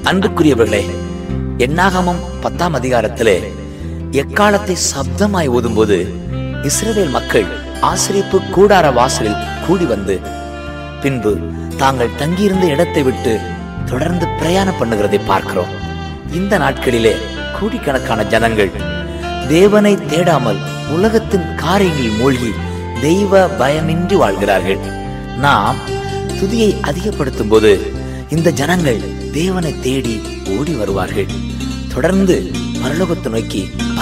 அன்புக்குரியவர்களே எண்ணாகமம் பத்தாம் அதிகாரத்திலே எக்காலத்தை சப்தமாய் ஊதும்போது இஸ்ரவேல் மக்கள் ஆசிரியப்பு கூடார வாசலில் கூடி வந்து பின்பு தாங்கள் தங்கியிருந்த இடத்தை விட்டு தொடர்ந்து பிரயாணம் பண்ணுகிறதை பார்க்கிறோம் இந்த நாட்களிலே கோடிக்கணக்கான ஜனங்கள் தேவனை தேடாமல் உலகத்தின் காரியங்களில் மூழ்கி தெய்வ பயமின்றி வாழ்கிறார்கள் நாம் துதியை அதிகப்படுத்தும் போது இந்த ஜனங்கள் தேவனை தேடி ஓடி வருவார்கள் தொடர்ந்து பரலோகத்தை நோக்கி